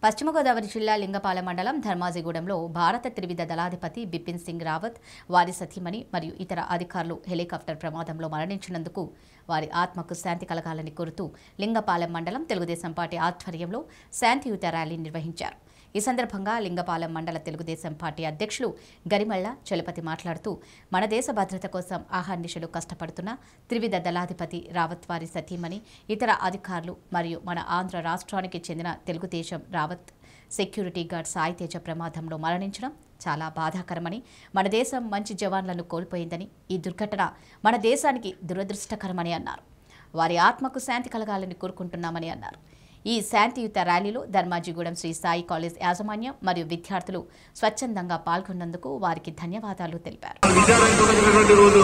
పశ్చిమ గోదావరి జిల్లా లింగపాలెం మండలం ధర్మాజిగూడెంలో భారత త్రివిధ దళాధిపతి బిపిన్ సింగ్ రావత్ వారి సతీమణి మరియు ఇతర అధికారులు హెలికాప్టర్ ప్రమాదంలో మరణించినందుకు వారి ఆత్మకు శాంతి కలగాలని కోరుతూ లింగపాలెం మండలం తెలుగుదేశం పార్టీ ఆధ్వర్యంలో శాంతియుత ర్యాలీ నిర్వహించారు ఈ సందర్భంగా లింగపాలెం మండల తెలుగుదేశం పార్టీ అధ్యక్షులు గరిమళ్ళ చలపతి మాట్లాడుతూ మన దేశ భద్రత కోసం ఆహర్నిశలు కష్టపడుతున్న త్రివిధ దళాధిపతి రావత్ వారి సతీమణి ఇతర అధికారులు మరియు మన ఆంధ్ర రాష్ట్రానికి చెందిన తెలుగుదేశం రావత్ సెక్యూరిటీ గార్డ్ సాయి తేజ ప్రమాదంలో మరణించడం చాలా బాధాకరమని మన దేశం మంచి జవాన్లను కోల్పోయిందని ఈ దుర్ఘటన మన దేశానికి దురదృష్టకరమని అన్నారు వారి ఆత్మకు శాంతి కలగాలని కోరుకుంటున్నామని అన్నారు ఈ శాంతియుత ర్యాలీలో ధర్మాజిగూడెం శ్రీ సాయి కాలేజ్ యాజమాన్యం మరియు విద్యార్థులు స్వచ్ఛందంగా పాల్గొన్నందుకు వారికి ధన్యవాదాలు తెలిపారు విచారించదగినటువంటి రోజు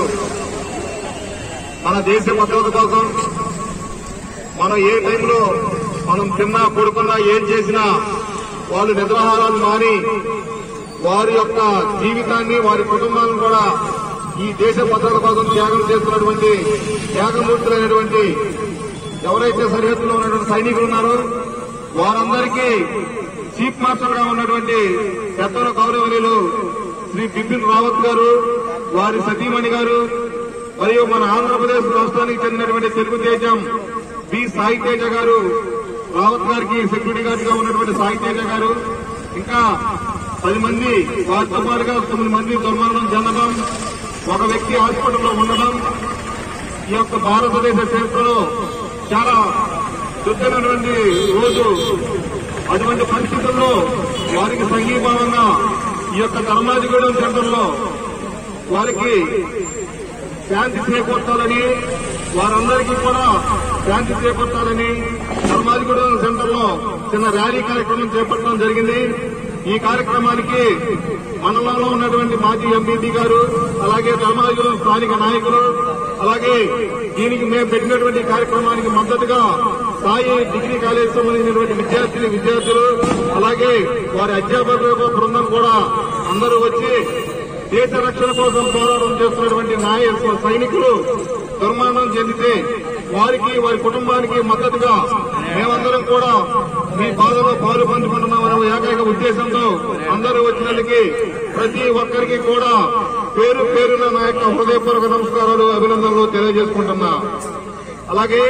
మన దేశ భద్రత కోసం మనం ఏ టైంలో మనం తిన్నా పడుకున్నా ఏం చేసినా వాళ్ళు నిద్రాహారాలు మాని వారి యొక్క జీవితాన్ని వారి కుటుంబాలను కూడా ఈ దేశ భద్రత కోసం త్యాగం చేస్తున్నటువంటి త్యాగమూర్తులైనటువంటి ఎవరైతే సరిహద్దులో ఉన్నటువంటి సైనికులు ఉన్నారో వారందరికీ చీఫ్ మాస్టర్ గా ఉన్నటువంటి పెద్దల గౌరవనీయులు శ్రీ బిపిన్ రావత్ గారు వారి సతీమణి గారు మరియు మన ఆంధ్రప్రదేశ్ రాష్ట్రానికి చెందినటువంటి తెలుగు తేజం బి సాయి తేజ గారు రావత్ గారికి సెక్యూరిటీ గార్డ్ గా ఉన్నటువంటి సాయి తేజ గారు ఇంకా పది మంది వారితో పాటుగా తొమ్మిది మంది దుర్మరణం చెందడం ఒక వ్యక్తి హాస్పిటల్లో ఉండడం ఈ యొక్క భారతదేశ చరిత్రలో చాలా దుర్గమైనటువంటి రోజు అటువంటి పరిస్థితుల్లో వారికి సంఘీభావంగా ఈ యొక్క ధర్మాజిగూడెం సెంటర్లో వారికి శాంతి చేకూర్చాలని వారందరికీ కూడా శాంతి చేకూర్చాలని ధర్మాజిగూడెం సెంటర్లో చిన్న ర్యాలీ కార్యక్రమం చేపట్టడం జరిగింది ఈ కార్యక్రమానికి మండలంలో ఉన్నటువంటి మాజీ ఎంపీటీ గారు అలాగే ధర్మాజిగూడెం స్థానిక నాయకులు అలాగే దీనికి మేము పెట్టినటువంటి కార్యక్రమానికి మద్దతుగా సాయి డిగ్రీ కాలేజ్ సంబంధించినటువంటి విద్యార్థిని విద్యార్థులు అలాగే వారి అధ్యాపకుల బృందం కూడా అందరూ వచ్చి దేశ రక్షణ కోసం పోరాటం చేస్తున్నటువంటి నాయ సైనికులు దుర్మరణం చెందితే వారికి వారి కుటుంబానికి మద్దతుగా మేమందరం కూడా మీ బాధలో పాలు పంచుకుంటున్నామనే ఏకైక ఉద్దేశంతో అందరూ వచ్చినందుకు ప్రతి ఒక్కరికి కూడా పేరు పేరున నా యొక్క హృదయపూర్వక నమస్కారాలు అభినందనలు తెలియజేసుకుంటున్నా అలాగే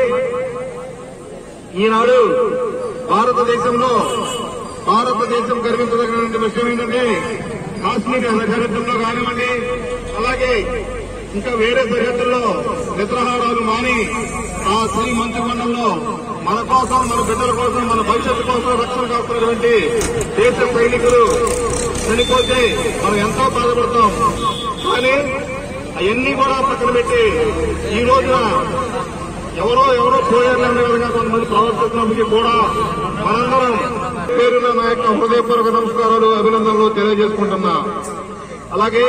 ఈనాడు భారతదేశంలో భారతదేశం గర్వించదగినటువంటి విషయం ఏంటంటే కాశ్మీర్ సరిహద్దుల్లో కానివ్వండి అలాగే ఇంకా వేరే సరిహద్దుల్లో నిద్రాహారాలు మాని ఆ శ్రీ మంత్రిమండలంలో మన కోసం మన బిడ్డల కోసం మన భవిష్యత్తు కోసం రక్షణ కాస్తున్నటువంటి దేశ సైనికులు చనిపోతే మనం ఎంతో బాధపడతాం కానీ అవన్నీ కూడా పక్కన పెట్టి ఈ రోజున ఎవరో ఎవరో పోయారనే విధంగా కొంతమంది ప్రవర్తిస్తున్నప్పటికీ కూడా మనందరం పేరున నా యొక్క హృదయపూర్వక నమస్కారాలు అభినందనలు తెలియజేసుకుంటున్నా అలాగే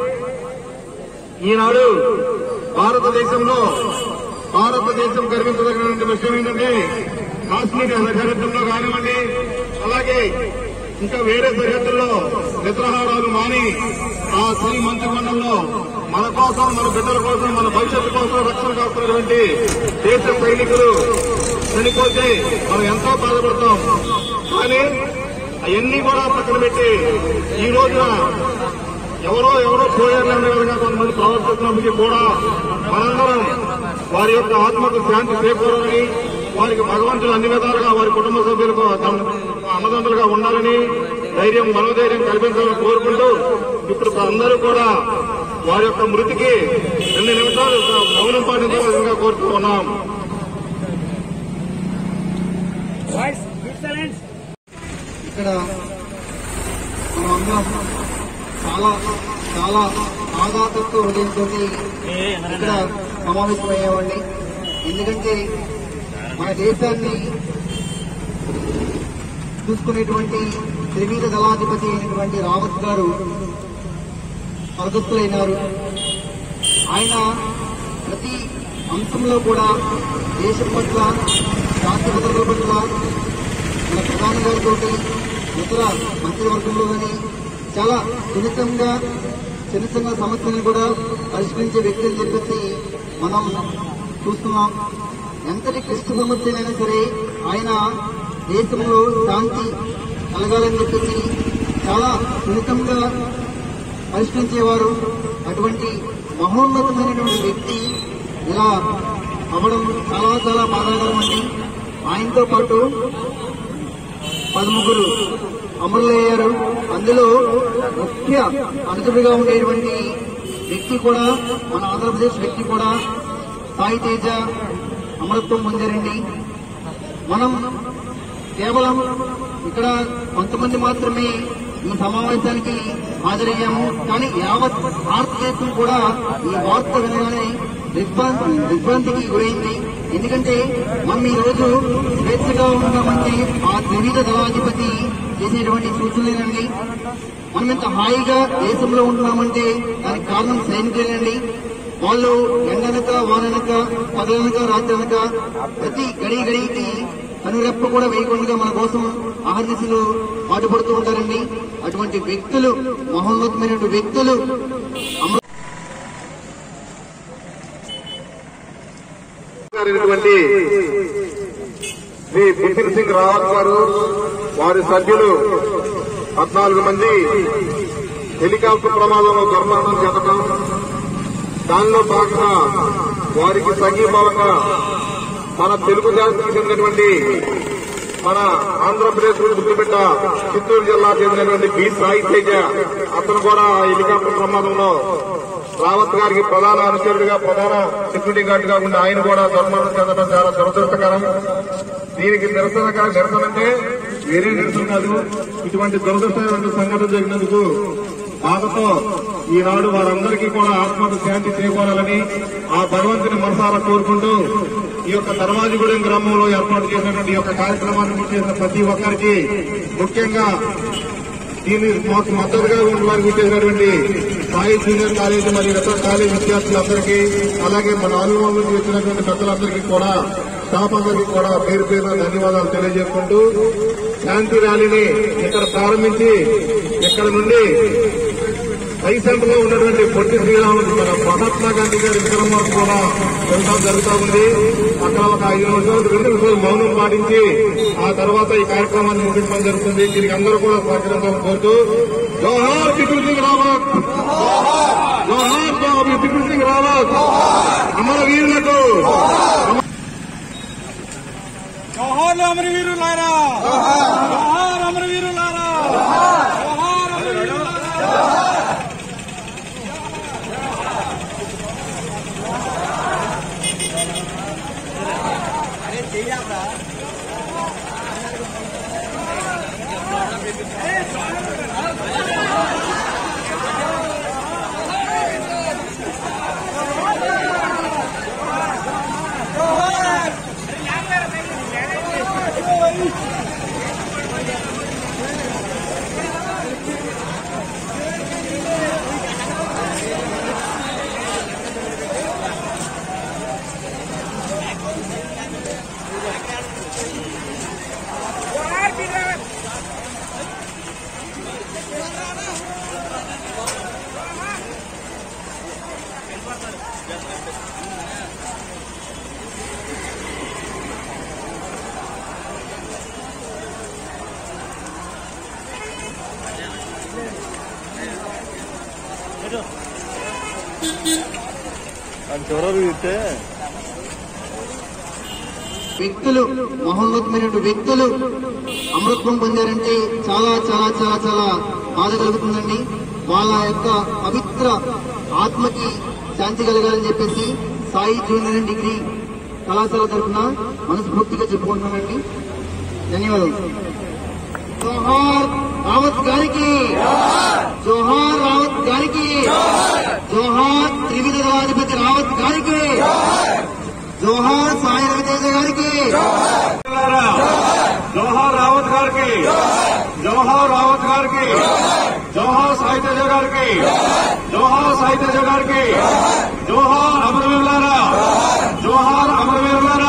ఈనాడు భారతదేశంలో భారతదేశం గర్వించదగినటువంటి విషయం ఏంటంటే కాశ్మీర్ సరిహద్దుల్లో కానివ్వండి అలాగే ఇంకా వేరే సరిహద్దుల్లో నిద్రాహారాలు మాని ఆ శ్రీ మంత్రిమండలంలో మన కోసం మన బిడ్డల కోసం మన భవిష్యత్తు కోసం రక్షణ కాస్తున్నటువంటి దేశ సైనికులు చనిపోతే మనం ఎంతో బాధపడతాం కానీ అవన్నీ కూడా పక్కన పెట్టి ఈ రోజున ఎవరో ఎవరో పోయారనే విధంగా కొంతమంది ప్రవర్తిస్తున్నప్పటికీ కూడా మనందరం వారి యొక్క ఆత్మకు శాంతి చేకూరాలని వారికి భగవంతుడు అన్ని విధాలుగా వారి కుటుంబ సభ్యులకు తమ అన్నదండలుగా ఉండాలని ధైర్యం మనోధైర్యం కల్పించాలని కోరుకుంటూ ఇప్పుడు అందరూ కూడా వారి యొక్క మృతికి రెండు నిమిషాలు మౌనం పాటించవలసిందిగా కోరుతూ ఉన్నాం ఇక్కడ మనమందరం చాలా చాలా ఆఘాతత్వ హృదయంతో ఇక్కడ సమావేశమయ్యామండి ఎందుకంటే మన దేశాన్ని చూసుకునేటువంటి త్రివిధ దళాధిపతి అయినటువంటి రావత్ గారు స్వర్గస్థులైనారు ఆయన ప్రతి అంశంలో కూడా దేశం పట్ల శాంతి భద్రతల పట్ల మన ప్రధాని గారితో ఇతర మంత్రివర్గంలో కానీ చాలా సున్నితంగా చిన్న చిన్న సమస్యలను కూడా పరిష్కరించే వ్యక్తి అని చెప్పేసి మనం చూస్తున్నాం ఎంతటి క్లిష్ట సమస్యలైనా సరే ఆయన దేశంలో శాంతి కలగాలని చెప్పేసి చాలా సున్నితంగా పరిష్కరించేవారు అటువంటి మహోన్నతమైనటువంటి వ్యక్తి ఇలా అవ్వడం చాలా చాలా బాధాకరం అండి ఆయనతో పాటు పదముగ్గురు అమరులయ్యారు అందులో ముఖ్య అనుజుడిగా ఉండేటువంటి వ్యక్తి కూడా మన ఆంధ్రప్రదేశ్ వ్యక్తి కూడా సాయి తేజ అమరత్వం పొందారండి మనం కేవలం ఇక్కడ కొంతమంది మాత్రమే ఈ సమావేశానికి హాజరయ్యాము కానీ యావత్ భారతదేశం కూడా ఈ వార్త వినగానే దిగ్భ్రాంతి దిగ్భ్రాంతికి గురైంది ఎందుకంటే మనం ఈ రోజు స్వేచ్ఛగా ఉన్నామంటే ఆ త్రివిధ దళాధిపతి చేసేటువంటి సూచనలేనండి మనం ఇంత హాయిగా దేశంలో ఉంటున్నామంటే దానికి కారణం సైనికులేనండి వాళ్ళు ఎండనక వాననక పగలనక రాత్రనక ప్రతి గడి గడికి కనురెప్ప కూడా వేయకుండా మన కోసం అహర్నిశలు పాటుపడుతూ ఉంటారండి అటువంటి వ్యక్తులు మహోన్నతమైన వ్యక్తులు అమృత గారైనటువంటి శ్రీ బిపిన్ సింగ్ రావత్ గారు వారి సభ్యులు పద్నాలుగు మంది హెలికాప్టర్ ప్రమాదంలో దుర్మరణం చెందడం దానిలో భాగంగా వారికి సంఘీభావంగా మన తెలుగు జాతికి చెందినటువంటి మన ఆంధ్రప్రదేశ్ గుర్తుపెట్ట చిత్తూరు జిల్లా చెందినటువంటి బి సాయి తేజ అతను కూడా ఆ హెలికాప్టర్ ప్రమాదంలో రావత్ గారికి ప్రధాన అనుచరుడిగా ప్రధాన సెక్యూరిటీ గార్డ్ గా ఉండి ఆయన కూడా దుర్మరణం చెందడం చాలా దురదృష్టకరం దీనికి నిరసనగా నిరసన అంటే వేరే నిరసన కాదు ఇటువంటి దురదృష్టమైన సంఘటన జరిగినందుకు బాధతో ఈనాడు వారందరికీ కూడా ఆత్మకు శాంతి చేకూరాలని ఆ భగవంతుని మనసారా కోరుకుంటూ ఈ యొక్క తర్వాజిగూడెం గ్రామంలో ఏర్పాటు చేసినటువంటి ఈ యొక్క కార్యక్రమాన్ని చేసిన ప్రతి ఒక్కరికి ముఖ్యంగా దీన్ని మాకు మద్దతుగా ఉండడానికి చేసినటువంటి సాయి జూనియర్ కాలేజీ మరియు ఇతర కాలేజీ విద్యార్థులందరికీ అలాగే మన ఆలయం నుంచి వచ్చినటువంటి పెద్దలందరికీ కూడా స్టాఫ్ అందరికీ కూడా పేరు పేరున ధన్యవాదాలు తెలియజేసుకుంటూ శాంతి ర్యాలీని ఇక్కడ ప్రారంభించి ఇక్కడ నుండి హై సెంటర్ లో ఉన్నటువంటి పొట్టి శ్రీరాములు మన మహాత్మా గాంధీ గారి విగ్రహం వరకు కూడా వెళ్ళడం జరుగుతూ ఉంది అక్కడ ఒక ఐదు నిమిషాలు రెండు నిమిషాలు మౌనం పాటించి ఆ తర్వాత ఈ కార్యక్రమాన్ని ముగించడం జరుగుతుంది దీనికి అందరూ కూడా సహకరించాలని కోరుతూ జోహార్ బిపిన్ సింగ్ రావత్ జోహార్ బాబు బిపిన్ సింగ్ రావత్ అమర వీరులకు జోహార్లు అమరవీరులారా జోహార్ అమరవీరులారా జోహార్ అమరవీరులారా వ్యక్తులు మహోన్నతమైన వ్యక్తులు అమృత్వం పొందారంటే చాలా చాలా చాలా చాలా బాధ కలుగుతుందండి వాళ్ళ యొక్క పవిత్ర ఆత్మకి శాంతి కలగాలని చెప్పేసి సాయి జూనియర్ డిగ్రీ కళాశాల తరఫున మనస్ఫూర్తిగా చెప్పుకుంటున్నానండి ధన్యవాదాలు జోహార్ రావత్ గారికి జోహార్ రావత్ గారికి జోహార్ త్రివిధ దళాధిపతి రావత్ గారికి జోహార్ సాయి రవితేజ గారికి జవహర్ రావత్ గారికి జవహర్ రావత్ గారికి జవహర్ సాయి తేజ గారికి జవహర్ సాయి తేజ గారికి జోహార్ అమరవీరులారా జోహార్ అమరవీరులారా